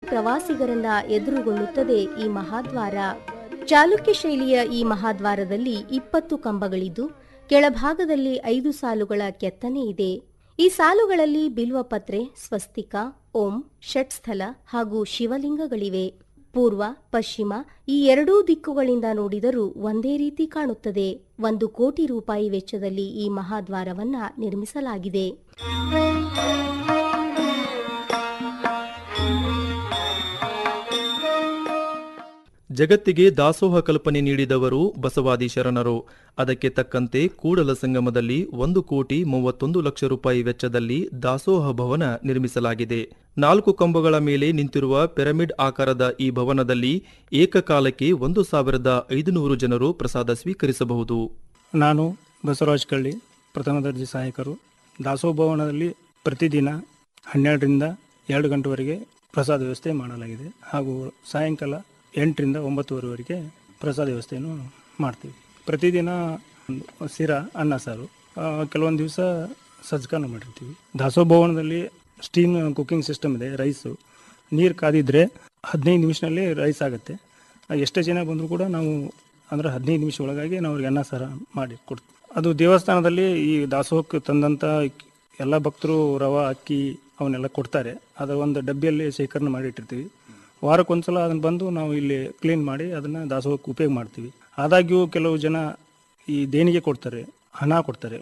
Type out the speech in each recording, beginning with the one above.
ಪ್ರವಾಸಿಗರನ್ನ ಎದುರುಗೊಳ್ಳುತ್ತದೆ ಈ ಮಹಾದ್ವಾರ ಚಾಲುಕ್ಯ ಶೈಲಿಯ ಈ ಮಹಾದ್ವಾರದಲ್ಲಿ ಇಪ್ಪತ್ತು ಕಂಬಗಳಿದ್ದು ಕೆಳಭಾಗದಲ್ಲಿ ಐದು ಸಾಲುಗಳ ಕೆತ್ತನೆ ಇದೆ ಈ ಸಾಲುಗಳಲ್ಲಿ ಬಿಲ್ವಪತ್ರೆ ಸ್ವಸ್ತಿಕ ಓಂ ಷಟ್ಸ್ಥಲ ಹಾಗೂ ಶಿವಲಿಂಗಗಳಿವೆ ಪೂರ್ವ ಪಶ್ಚಿಮ ಈ ಎರಡೂ ದಿಕ್ಕುಗಳಿಂದ ನೋಡಿದರೂ ಒಂದೇ ರೀತಿ ಕಾಣುತ್ತದೆ ಒಂದು ಕೋಟಿ ರೂಪಾಯಿ ವೆಚ್ಚದಲ್ಲಿ ಈ ಮಹಾದ್ವಾರವನ್ನ ನಿರ್ಮಿಸಲಾಗಿದೆ ಜಗತ್ತಿಗೆ ದಾಸೋಹ ಕಲ್ಪನೆ ನೀಡಿದವರು ಬಸವಾದಿ ಶರಣರು ಅದಕ್ಕೆ ತಕ್ಕಂತೆ ಕೂಡಲ ಸಂಗಮದಲ್ಲಿ ಒಂದು ಕೋಟಿ ಮೂವತ್ತೊಂದು ಲಕ್ಷ ರೂಪಾಯಿ ವೆಚ್ಚದಲ್ಲಿ ದಾಸೋಹ ಭವನ ನಿರ್ಮಿಸಲಾಗಿದೆ ನಾಲ್ಕು ಕಂಬಗಳ ಮೇಲೆ ನಿಂತಿರುವ ಪಿರಮಿಡ್ ಆಕಾರದ ಈ ಭವನದಲ್ಲಿ ಏಕಕಾಲಕ್ಕೆ ಒಂದು ಸಾವಿರದ ಐದುನೂರು ಜನರು ಪ್ರಸಾದ ಸ್ವೀಕರಿಸಬಹುದು ನಾನು ಬಸವರಾಜ್ ಕಳ್ಳಿ ಪ್ರಥಮ ದರ್ಜೆ ಸಹಾಯಕರು ದಾಸೋಹ ಭವನದಲ್ಲಿ ಪ್ರತಿದಿನ ಹನ್ನೆರಡರಿಂದ ಎರಡು ಗಂಟೆವರೆಗೆ ಪ್ರಸಾದ ವ್ಯವಸ್ಥೆ ಮಾಡಲಾಗಿದೆ ಹಾಗೂ ಸಾಯಂಕಾಲ ಎಂಟರಿಂದ ಒಂಬತ್ತುವರೆವರೆಗೆ ಪ್ರಸಾದ ವ್ಯವಸ್ಥೆಯನ್ನು ಮಾಡ್ತೀವಿ ಪ್ರತಿದಿನ ಒಂದು ಸಿರಾ ಅನ್ನ ಸಾರು ಆ, ಕೆಲವೊಂದು ದಿವಸ ಸಜ್ಜಕನ ಮಾಡಿರ್ತೀವಿ ದಾಸೋಹ ಭವನದಲ್ಲಿ ಸ್ಟೀಮ್ ಕುಕ್ಕಿಂಗ್ ಸಿಸ್ಟಮ್ ಇದೆ ರೈಸು ನೀರು ಕಾದಿದ್ರೆ ಹದಿನೈದು ನಿಮಿಷದಲ್ಲಿ ರೈಸ್ ಆಗುತ್ತೆ ಆ, ಎಷ್ಟೇ ಜನ ಬಂದರೂ ಕೂಡ ನಾವು ಅಂದರೆ ಹದಿನೈದು ನಿಮಿಷ ಒಳಗಾಗಿ ನಾವು ಅವ್ರಿಗೆ ಅನ್ನ ಸಾರ ಮಾಡಿ ಕೊಡ್ತೀವಿ ಅದು ದೇವಸ್ಥಾನದಲ್ಲಿ ಈ ದಾಸೋಹಕ್ಕೆ ತಂದಂಥ ಎಲ್ಲ ಭಕ್ತರು ರವ ಅಕ್ಕಿ ಅವನ್ನೆಲ್ಲ ಕೊಡ್ತಾರೆ ಅದರ ಒಂದು ಡಬ್ಬಿಯಲ್ಲಿ ಶೇಖರಣೆ ಮಾಡಿ ಇಟ್ಟಿರ್ತೀವಿ ವಾರಕ್ಕೊಂದ್ಸಲ ಅದನ್ನು ಬಂದು ನಾವು ಇಲ್ಲಿ ಕ್ಲೀನ್ ಮಾಡಿ ಅದನ್ನು ದಾಸೋಹಕ್ಕೆ ಉಪಯೋಗ ಮಾಡ್ತೀವಿ ಆದಾಗ್ಯೂ ಕೆಲವು ಜನ ಈ ದೇಣಿಗೆ ಕೊಡ್ತಾರೆ ಹಣ ಕೊಡ್ತಾರೆ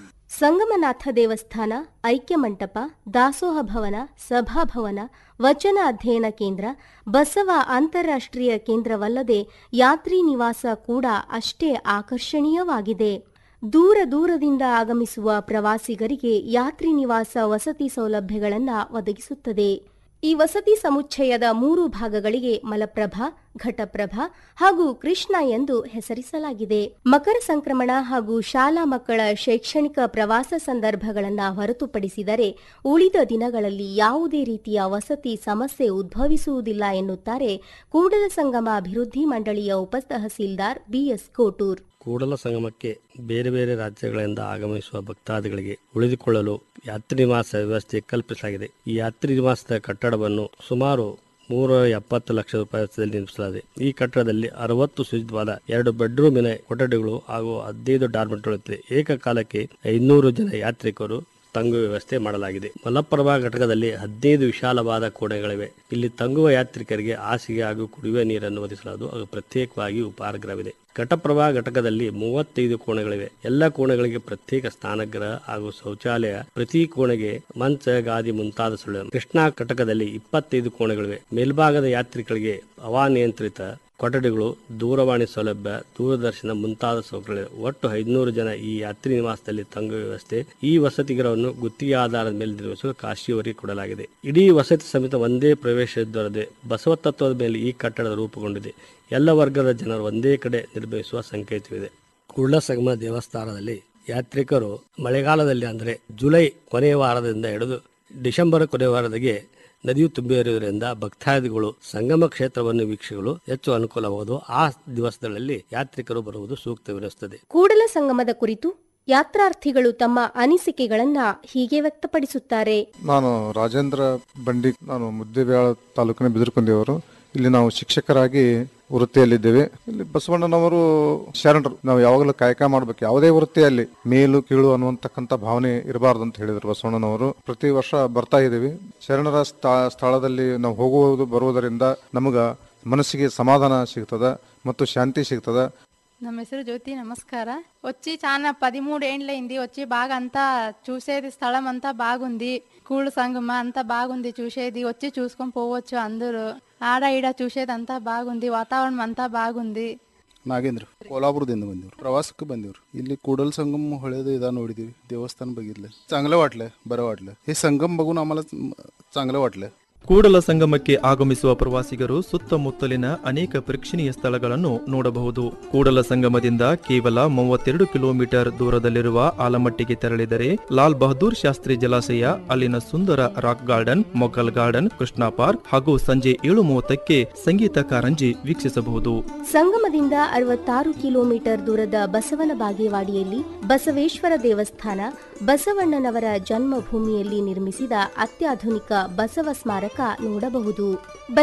ಸಂಗಮನಾಥ ದೇವಸ್ಥಾನ ಐಕ್ಯ ಮಂಟಪ ದಾಸೋಹ ಭವನ ಸಭಾಭವನ ವಚನ ಅಧ್ಯಯನ ಕೇಂದ್ರ ಬಸವ ಅಂತಾರಾಷ್ಟ್ರೀಯ ಕೇಂದ್ರವಲ್ಲದೆ ಯಾತ್ರಿ ನಿವಾಸ ಕೂಡ ಅಷ್ಟೇ ಆಕರ್ಷಣೀಯವಾಗಿದೆ ದೂರ ದೂರದಿಂದ ಆಗಮಿಸುವ ಪ್ರವಾಸಿಗರಿಗೆ ಯಾತ್ರಿ ನಿವಾಸ ವಸತಿ ಸೌಲಭ್ಯಗಳನ್ನು ಒದಗಿಸುತ್ತದೆ ಈ ವಸತಿ ಸಮುಚ್ಚಯದ ಮೂರು ಭಾಗಗಳಿಗೆ ಮಲಪ್ರಭಾ ಘಟಪ್ರಭಾ ಹಾಗೂ ಕೃಷ್ಣ ಎಂದು ಹೆಸರಿಸಲಾಗಿದೆ ಮಕರ ಸಂಕ್ರಮಣ ಹಾಗೂ ಶಾಲಾ ಮಕ್ಕಳ ಶೈಕ್ಷಣಿಕ ಪ್ರವಾಸ ಸಂದರ್ಭಗಳನ್ನು ಹೊರತುಪಡಿಸಿದರೆ ಉಳಿದ ದಿನಗಳಲ್ಲಿ ಯಾವುದೇ ರೀತಿಯ ವಸತಿ ಸಮಸ್ಯೆ ಉದ್ಭವಿಸುವುದಿಲ್ಲ ಎನ್ನುತ್ತಾರೆ ಕೂಡಲ ಸಂಗಮ ಅಭಿವೃದ್ಧಿ ಮಂಡಳಿಯ ಉಪತಹಸೀಲ್ದಾರ್ ಬಿಎಸ್ ಕೋಟೂರ್ ಕೂಡಲ ಸಂಗಮಕ್ಕೆ ಬೇರೆ ಬೇರೆ ರಾಜ್ಯಗಳಿಂದ ಆಗಮಿಸುವ ಭಕ್ತಾದಿಗಳಿಗೆ ಉಳಿದುಕೊಳ್ಳಲು ಯಾತ್ರಿ ನಿವಾಸ ವ್ಯವಸ್ಥೆ ಕಲ್ಪಿಸಲಾಗಿದೆ ಈ ಯಾತ್ರಿ ನಿವಾಸದ ಕಟ್ಟಡವನ್ನು ಸುಮಾರು ಮೂರ ಎಪ್ಪತ್ತು ಲಕ್ಷ ರೂಪಾಯಿ ವೆಚ್ಚದಲ್ಲಿ ನಿರ್ಮಿಸಲಾಗಿದೆ ಈ ಕಟ್ಟಡದಲ್ಲಿ ಅರವತ್ತು ಸುಜಿತವಾದ ಎರಡು ಬೆಡ್ರೂಮಿನ ಕೊಠಡಿಗಳು ಹಾಗೂ ಹದಿನೈದು ಡಾರ್ಮೆಂಟ್ಗಳಿವೆ ಏಕಕಾಲಕ್ಕೆ ಐನೂರು ಜನ ಯಾತ್ರಿಕರು ತಂಗುವ ವ್ಯವಸ್ಥೆ ಮಾಡಲಾಗಿದೆ ಮಲಪ್ರಭಾ ಘಟಕದಲ್ಲಿ ಹದಿನೈದು ವಿಶಾಲವಾದ ಕೋಣೆಗಳಿವೆ ಇಲ್ಲಿ ತಂಗುವ ಯಾತ್ರಿಕರಿಗೆ ಹಾಸಿಗೆ ಹಾಗೂ ಕುಡಿಯುವ ನೀರನ್ನು ಒದಗಿಸಲಾಗುವುದು ಹಾಗೂ ಪ್ರತ್ಯೇಕವಾಗಿ ಉಪಹಾರಗೃಹವಿದೆ ಘಟಪ್ರಭಾ ಘಟಕದಲ್ಲಿ ಮೂವತ್ತೈದು ಕೋಣೆಗಳಿವೆ ಎಲ್ಲ ಕೋಣೆಗಳಿಗೆ ಪ್ರತ್ಯೇಕ ಸ್ನಾನಗೃಹ ಹಾಗೂ ಶೌಚಾಲಯ ಪ್ರತಿ ಕೋಣೆಗೆ ಮಂಚ ಗಾದಿ ಮುಂತಾದ ಸುಳ್ಳು ಕೃಷ್ಣಾ ಘಟಕದಲ್ಲಿ ಇಪ್ಪತ್ತೈದು ಕೋಣೆಗಳಿವೆ ಮೇಲ್ಭಾಗದ ಯಾತ್ರಿಕರಿಗೆ ಹವಾನಿಯಂತ್ರಿತ ಕೊಠಡಿಗಳು ದೂರವಾಣಿ ಸೌಲಭ್ಯ ದೂರದರ್ಶನ ಮುಂತಾದ ಸೌಕರ್ಯಗಳಿವೆ ಒಟ್ಟು ಐದುನೂರು ಜನ ಈ ಯಾತ್ರಿ ನಿವಾಸದಲ್ಲಿ ತಂಗುವ ವ್ಯವಸ್ಥೆ ಈ ವಸತಿ ಗೃಹವನ್ನು ಗುತ್ತಿಗೆ ಆಧಾರದ ಮೇಲೆ ನಿರ್ಮಿಸಲು ಕಾಶಿಯವರಿಗೆ ಕೊಡಲಾಗಿದೆ ಇಡೀ ವಸತಿ ಸಮೇತ ಒಂದೇ ಪ್ರವೇಶ ದೊರೆದೆ ಬಸವ ತತ್ವದ ಮೇಲೆ ಈ ಕಟ್ಟಡ ರೂಪುಗೊಂಡಿದೆ ಎಲ್ಲ ವರ್ಗದ ಜನರು ಒಂದೇ ಕಡೆ ನಿರ್ಮಿಸುವ ಸಂಕೇತವಿದೆ ಕುಳ್ಳ ಸಂಗಮ ದೇವಸ್ಥಾನದಲ್ಲಿ ಯಾತ್ರಿಕರು ಮಳೆಗಾಲದಲ್ಲಿ ಅಂದರೆ ಜುಲೈ ಕೊನೆಯ ವಾರದಿಂದ ಹಿಡಿದು ಡಿಸೆಂಬರ್ ಕೊನೆಯ ವಾರದಗೆ ನದಿಯು ತುಂಬಿ ಹರಿಯುವುದರಿಂದ ಭಕ್ತಾದಿಗಳು ಸಂಗಮ ಕ್ಷೇತ್ರವನ್ನು ವೀಕ್ಷಿಸಲು ಹೆಚ್ಚು ಅನುಕೂಲವಾಗುವುದು ಆ ದಿವಸಗಳಲ್ಲಿ ಯಾತ್ರಿಕರು ಬರುವುದು ಸೂಕ್ತವೆನಿಸುತ್ತದೆ ಕೂಡಲ ಸಂಗಮದ ಕುರಿತು ಯಾತ್ರಾರ್ಥಿಗಳು ತಮ್ಮ ಅನಿಸಿಕೆಗಳನ್ನ ಹೀಗೆ ವ್ಯಕ್ತಪಡಿಸುತ್ತಾರೆ ನಾನು ರಾಜೇಂದ್ರ ಬಂಡಿ ನಾನು ಮುದ್ದೇಬೇಳ ತಾಲೂಕಿನ ಬಿದಿರುಕೊಂದಿಯವರು ಇಲ್ಲಿ ನಾವು ಶಿಕ್ಷಕರಾಗಿ ವೃತ್ತಿಯಲ್ಲಿದ್ದೇವೆ ಇಲ್ಲಿ ಬಸವಣ್ಣನವರು ಶರಣರು ನಾವು ಯಾವಾಗಲೂ ಕಾಯಕ ಮಾಡ್ಬೇಕು ಯಾವುದೇ ವೃತ್ತಿಯಲ್ಲಿ ಮೇಲು ಕೀಳು ಅನ್ನುವಂತಕ್ಕಂಥ ಭಾವನೆ ಇರಬಾರ್ದು ಅಂತ ಹೇಳಿದ್ರು ಬಸವಣ್ಣನವರು ಪ್ರತಿ ವರ್ಷ ಬರ್ತಾ ಇದ್ದೀವಿ ಶರಣರ ಸ್ಥಳ- ಸ್ಥಳದಲ್ಲಿ ನಾವು ಹೋಗುವುದು ಬರುವುದರಿಂದ ನಮಗ ಮನಸ್ಸಿಗೆ ಸಮಾಧಾನ ಸಿಗ್ತದ ಮತ್ತು ಶಾಂತಿ సిగ్తద ನಮ್ಮ ಹೆಸರು జ్యోతి నమస్కార వచ్చి చాలా పదిమూడు ఏండ్ల అయింది వచ్చి బాగా అంతా చూసేది స్థలం అంతా బాగుంది కూడు సంగమ అంతా బాగుంది చూసేది వచ్చి చూసుకొని పోవచ్చు అందరూ ఆడ ఈడ చూసేది అంతా బాగుంది వాతావరణం అంతా బాగుంది ನಾಗೇಂದ್ರ कोल्हापूरದಿಂದ ಬಂದಿವ್ರು ಪ್ರವಾಸಕ್ಕೆ ಬಂದಿವ್ರು ಇಲ್ಲಿ ಕೂಡಲ್ संगम ಹೊಳೆದು ಇದ ನೋಡಿದೀವಿ ದೇವಸ್ಥಾನ बघितलं चांगलं वाटलं बरं वाटलं हे संगम बघून आम्हाला चांगलं वाटलं ಕೂಡಲ ಸಂಗಮಕ್ಕೆ ಆಗಮಿಸುವ ಪ್ರವಾಸಿಗರು ಸುತ್ತಮುತ್ತಲಿನ ಅನೇಕ ಪ್ರೇಕ್ಷಣೀಯ ಸ್ಥಳಗಳನ್ನು ನೋಡಬಹುದು ಕೂಡಲ ಸಂಗಮದಿಂದ ಕೇವಲ ಮೂವತ್ತೆರಡು ಕಿಲೋಮೀಟರ್ ದೂರದಲ್ಲಿರುವ ಆಲಮಟ್ಟಿಗೆ ತೆರಳಿದರೆ ಲಾಲ್ ಬಹದ್ದೂರ್ ಶಾಸ್ತ್ರಿ ಜಲಾಶಯ ಅಲ್ಲಿನ ಸುಂದರ rock garden Mughal garden Krishna park ಹಾಗೂ ಸಂಜೆ ಏಳು ಮೂವತ್ತಕ್ಕೆ ಸಂಗೀತ ಕಾರಂಜಿ ವೀಕ್ಷಿಸಬಹುದು ಸಂಗಮದಿಂದ ಅರವತ್ತಾರು ಕಿಲೋಮೀಟರ್ ದೂರದ ಬಸವನ ಬಾಗೇವಾಡಿಯಲ್ಲಿ ಬಸವೇಶ್ವರ ದೇವಸ್ಥಾನ ಬಸವಣ್ಣನವರ ಜನ್ಮಭೂಮಿಯಲ್ಲಿ ನಿರ್ಮಿಸಿದ ಅತ್ಯಾಧುನಿಕ ಬಸವ ಸ್ಮಾರಕ ನೋಡಬಹುದು